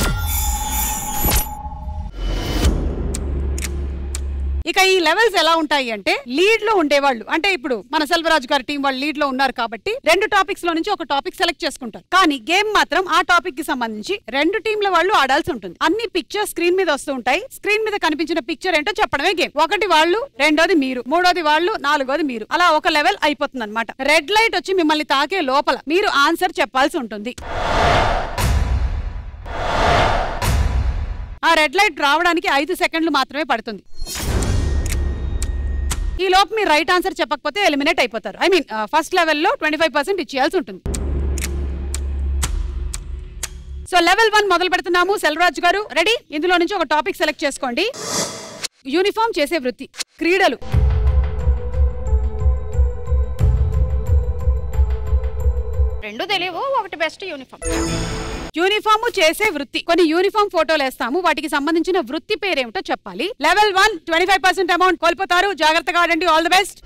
ఇక ఈ లెవెల్స్ ఎలా ఉంటాయి అంటే లీడ్ లో ఉండేవాళ్ళు అంటే ఇప్పుడు మన సెల్వరాజు గారి టీం వాళ్ళు లీడ్ లో ఉన్నారు కాబట్టి రెండు టాపిక్స్ లో నుంచి ఒక టాపిక్ సెలెక్ట్ చేసుకుంటారు కానీ గేమ్ మాత్రం ఆ టాపిక్ కి సంబంధించి రెండు టీంల వాళ్ళు ఆడాల్సి ఉంటుంది అన్ని పిక్చర్స్ స్క్రీన్ మీద వస్తూ ఉంటాయి స్క్రీన్ మీద కనిపించిన పిక్చర్ ఏంటో చెప్పడమే గేమ్ ఒకటి వాళ్ళు రెండోది మీరు మూడోది వాళ్ళు నాలుగోది మీరు అలా ఒక లెవెల్ అయిపోతుంది అనమాట రెడ్ లైట్ వచ్చి మిమ్మల్ని తాకే లోపల మీరు ఆన్సర్ చెప్పాల్సి ఉంటుంది ఆ రెడ్ లైట్ రావడానికి ఐదు సెకండ్లు మాత్రమే పడుతుంది ఈ లోపు మీరు రైట్ ఆన్సర్ చెప్పకపోతే ఎలిమినేట్ అయిపోతారు ఐ మీన్ ఫస్ట్ లెవెల్లో ట్వంటీ ఫైవ్ పర్సెంట్ ఇచ్చేయాల్సి ఉంటుంది సో లెవెల్ వన్ మొదలు పెడుతున్నాము సెల్వరాజ్ గారు రెడీ ఇందులో నుంచి ఒక టాపిక్ సెలెక్ట్ చేసుకోండి యూనిఫామ్ చేసే వృత్తి క్రీడలు రెండు తెలియవు ఒకటి బెస్ట్ యూనిఫామ్ యూనిఫామ్ చేసే వృత్తి కొన్ని యూనిఫామ్ ఫోటోలు వేస్తాము వాటికి సంబంధించిన వృత్తి పేరేమిటో చెప్పాలి level one twenty five percent amount కోల్పోతారు జాగ్రత్తగా ఆడండి all the best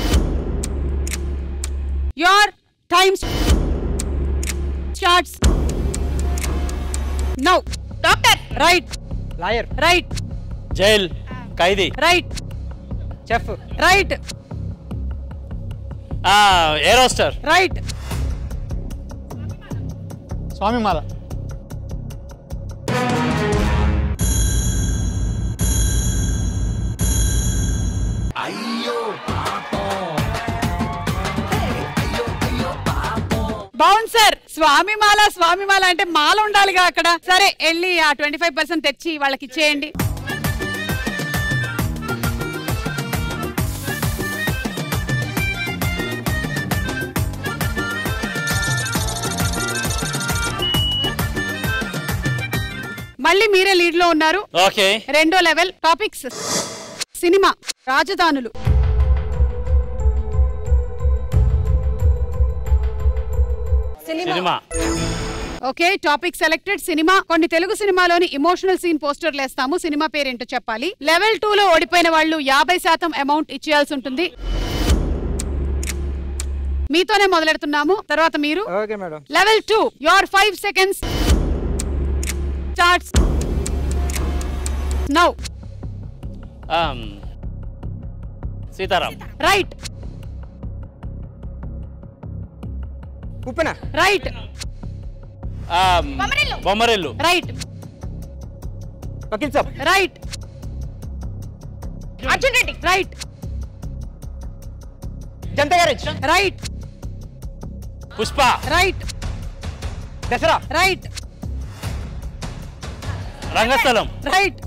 your times starts now doctor right lawyer right jail ఖైదీ రైట్ చెఫ్ రైట్ ఏరోస్టర్ రైట్ స్వామి మాల బౌన్సర్ స్వామి మాల స్వామి మాల అంటే మాల ఉండాలిగా అక్కడ సరే వెళ్ళి ఆ ట్వంటీ ఫైవ్ పర్సెంట్ తెచ్చి వాళ్ళకి ఇచ్చేయండి మళ్ళీ మీరే లీడ్ లో ఉన్నారు ఓకే రెండో లెవెల్ టాపిక్స్ సినిమా రాజధానులు cinema okay topic selected cinema కొన్ని తెలుగు సినిమాలోని ఇమోషనల్ సీన్ పోస్టర్లు వేస్తాము సినిమా పేరేంటో చెప్పాలి లెవెల్ టూ లో ఓడిపోయిన వాళ్ళు యాభై శాతం అమౌంట్ ఇచ్చేయాల్సి ఉంటుంది మీతోనే మొదలెడుతున్నాము తర్వాత మీరు okay madam level two your five seconds starts now um, Sitaram right Uppena right um, Bommarillu right Vakeel Saab right Arjun Reddy right Janatha Garage right Pushpa right Dasara right Rangasthalam right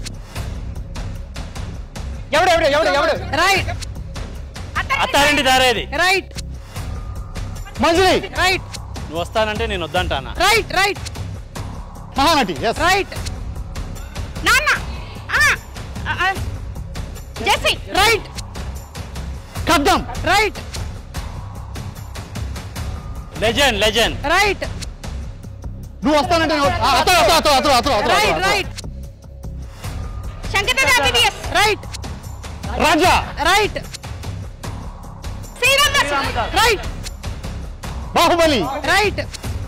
Evadu Evadu Evadu ఎవడు రైట్ అత్తారింటి దారేది రైట్ మంజులి రైట్ నువ్వు వస్తానంటే నేను వద్దంటానా right right Mahanati yes right నాన్న ఆ, ఆ, ఆ. జెస్సీ రైట్ కబ్దం రైట్ లెజెండ్ లెజెండ్ రైట్ నువ్వు వస్తానంటే నేను- ఆ, అతను అతను అతను అతను అతను అతను రైట్ అతను right Shankar MBBS right Raja right Sriram Das right Baahubali right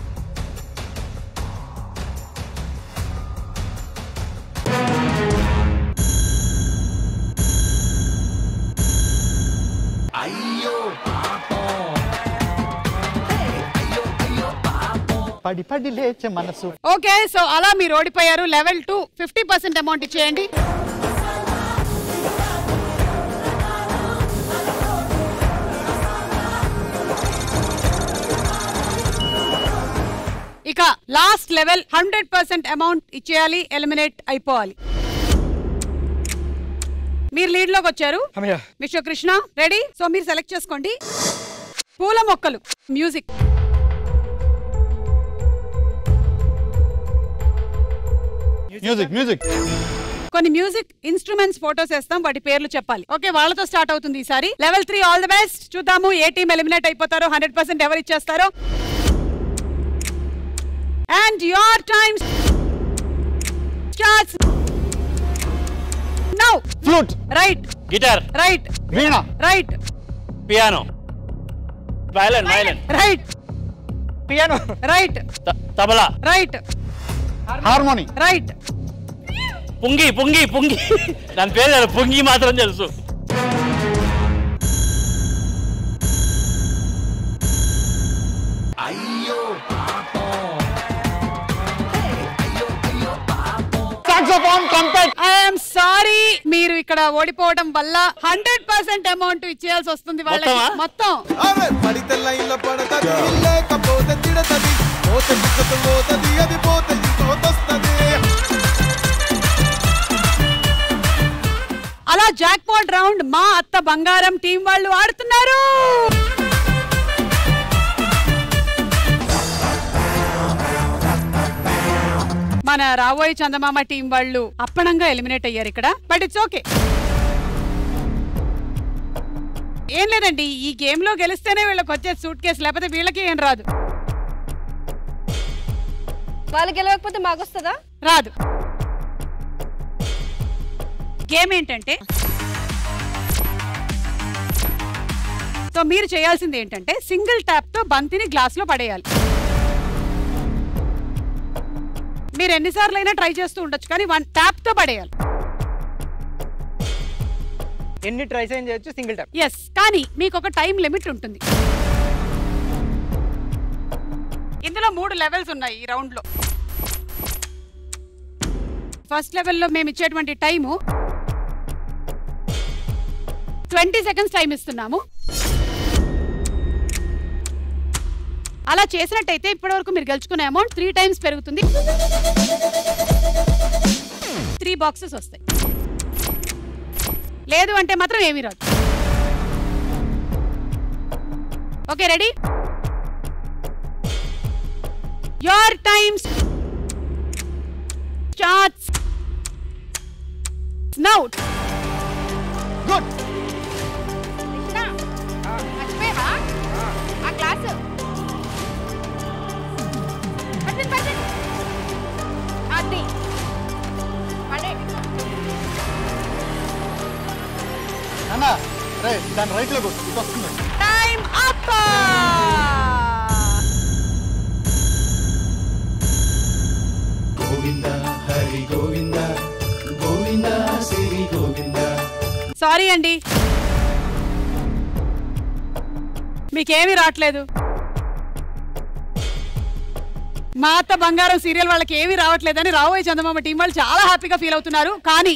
Padi Padi Leche Manasu okay so అలా మీరు ఓడిపోయారు level two fifty percent amount ఇచ్చేయండి ఇక last level hundred percent amount ఇచ్చేయాలి ఎలిమినేట్ అయిపోవాలి మీరు లీడ్ లోకి వచ్చారు అమ్మయ్య మిస్టర్ కృష్ణ రెడీ సో మీరు సెలెక్ట్ చేసుకోండి పూల మొక్కలు మ్యూజిక్ మ్యూజిక్ మ్యూజిక్ కొన్ని మ్యూజిక్ ఇన్స్ట్రుమెంట్స్ ఫోటోస్ వేస్తాం వాటి పేర్లు చెప్పాలి ఓకే వాళ్ళతో స్టార్ట్ అవుతుంది ఈసారి level three all the best చూద్దాము ఏ టీం ఎలిమినేట్ అయిపోతారో హండ్రెడ్ పర్సెంట్ ఎవరు ఇచ్చేస్తారో and your time starts now flute right guitar right veena right piano violin violin right piano right tabla right harmonium right పుంగి పుంగి పుంగి దాని పేరు తెలుసు, పుంగి మాత్రం తెలుసు సాక్సోఫోన్ ట్రంపెట్ ఐఎమ్ సారీ మీరు ఇక్కడ ఓడిపోవడం వల్ల హండ్రెడ్ పర్సెంట్ అమౌంట్ ఇచ్చేయాల్సి వస్తుంది వాళ్ళకి మొత్తమా? మొత్తం ఆమె పడితే లైన్లో పడతది లేకపోతే తిడతది పోతే పిచ్చత పోతది అది పోతే ఇంకోతొస్తది అలా జాక్ పాట్ రౌండ్ మా అత్త బంగారం టీం వాళ్ళు ఆడుతున్నారు మన రాబోయే చందమామ టీం వాళ్ళు అప్పనంగా ఎలిమినేట్ అయ్యారు ఇక్కడ బట్ ఇట్స్ ఓకే ఏం లేదండి ఈ గేమ్ లో గెలిస్తేనే వీళ్ళకి వచ్చే సూట్ కేసు లేకపోతే వీళ్ళకి ఏం రాదు వాళ్ళు గెలవకపోతే మాకు వస్తుందా రాదు గేమ్ ఏంటంటే సో మీరు చేయాల్సింది ఏంటంటే సింగిల్ ట్యాప్ తో బంతిని గ్లాస్ లో పడేయాలి మీరు ఎన్నిసార్లు అయినా ట్రై చేస్తూ ఉండొచ్చు కానీ వన్ ట్యాప్ తో పడేయాలి ఎన్ని ట్రైస్ అయిన చేయొచ్చు సింగిల్ ట్యాప్ ఎస్ కానీ మీకు ఒక టైం లిమిట్ ఉంటుంది ఇందులో మూడు లెవెల్స్ ఉన్నాయి ఈ రౌండ్ లో ఫస్ట్ లెవెల్లో మేము ఇచ్చేటువంటి టైము ట్వంటీ సెకండ్స్ టైం ఇస్తున్నాము అలా చేసినట్టయితే ఇప్పటివరకు మీరు గెలుచుకునే అమౌంట్ త్రీ టైమ్స్ పెరుగుతుంది త్రీ బాక్సెస్ వస్తాయి లేదు అంటే మాత్రం ఏమీ రాదు okay ready your times starts now good మర్చిపోయావా ఆ క్లాస్ రే దాని రైట్ లో కొట్టు ఇటు వస్తుంది time up Govinda Hari Govinda Govinda Shri Govinda sorry అండి మీకేమీ రావట్లేదు మా అత్త బంగారం సీరియల్ వాళ్ళకి ఏమీ రావట్లేదని రాబోయే చందమామ టీం వాళ్ళు చాలా హ్యాపీగా ఫీల్ అవుతున్నారు కానీ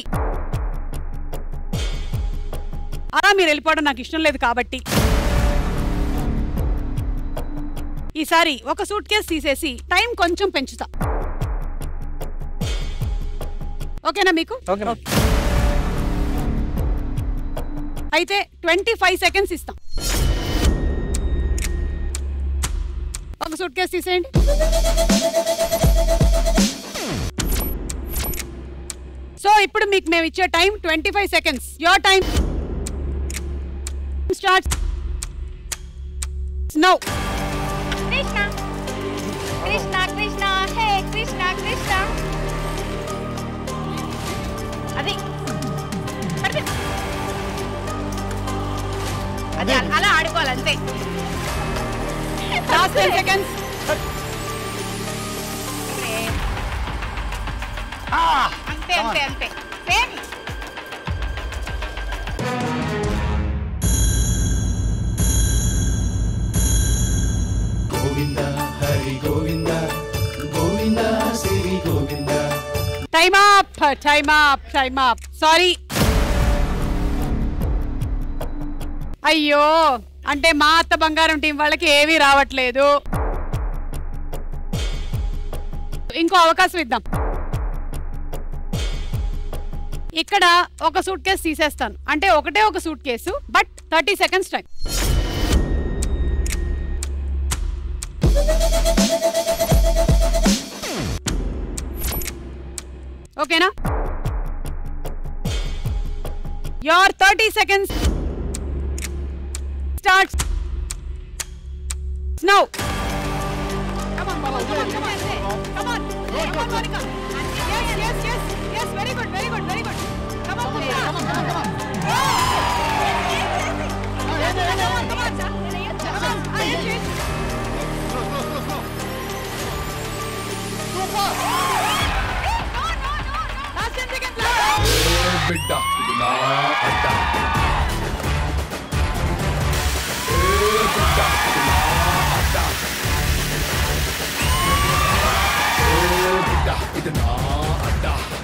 అలా మీరు వెళ్ళిపోవడం నాకు ఇష్టం లేదు కాబట్టి ఈసారి ఒక సూట్ కేసు తీసేసి టైం కొంచెం పెంచుతా ఓకేనా మీకు ఓకే. అయితే ట్వంటీ ఫైవ్ సెకండ్స్ ఇస్తాం ఒక సూట్ కేసు తీసేయండి సో ఇప్పుడు మీకు మేము ఇచ్చే time twenty five seconds your time start now Krishna Krishna Krishna hey Krishna Krishna అది పడుకో. అది అలా- అలా ఆడుకోవాలి అంతే లాస్ట్ టెన్ సెకండ్స్ అంతే అంతే అంతే same Govinda Hari Govinda Govinda Shri Govinda time up time up time up sorry అయ్యో అంటే మా అత్త బంగారం టీం వాళ్ళకి ఏమీ రావట్లేదు ఇంకో అవకాశం ఇద్దాం ఇక్కడ ఒక సూట్ కేసు తీసేస్తాను అంటే ఒకటే ఒక suitcase but thirty seconds time ఓకేనా your thirty seconds start now very good very good very good బిడ్డ ఇది నా అడ్డ బిడ్డ ఇది నా అడ్డ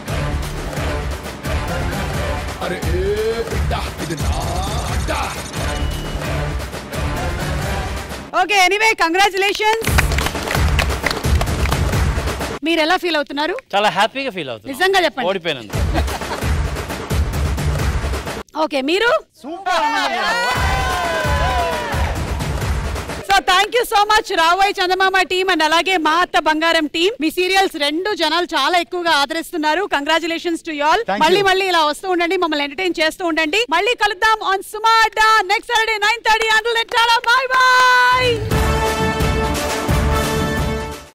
అరే ఏ బిడ్డ ఇది నా అడ్డ ఓకే ఎనీవే కంగ్రాచులేషన్స్ మీరు ఎలా ఫీల్ అవుతున్నారు చాలా హ్యాపీగా ఫీల్ అవుతుంది నిజంగా చెప్పండి. ఓడిపోయినందుకు ఓకే మీరు so thank you so much రాబోయే చందమామ టీం అండ్ అలాగే మా అత్త బంగారం టీం మీ సీరియల్స్ రెండు జనాలు చాలా ఎక్కువగా ఆదరిస్తున్నారు congratulations to all Thank you. మళ్ళీ మళ్ళీ ఇలా వస్తూ ఉండండి మమ్మల్ని ఎంటర్టైన్ చేస్తూ ఉండండి మళ్ళీ కలుద్దాం on Suma Adda next Saturday nine thirty and bye bye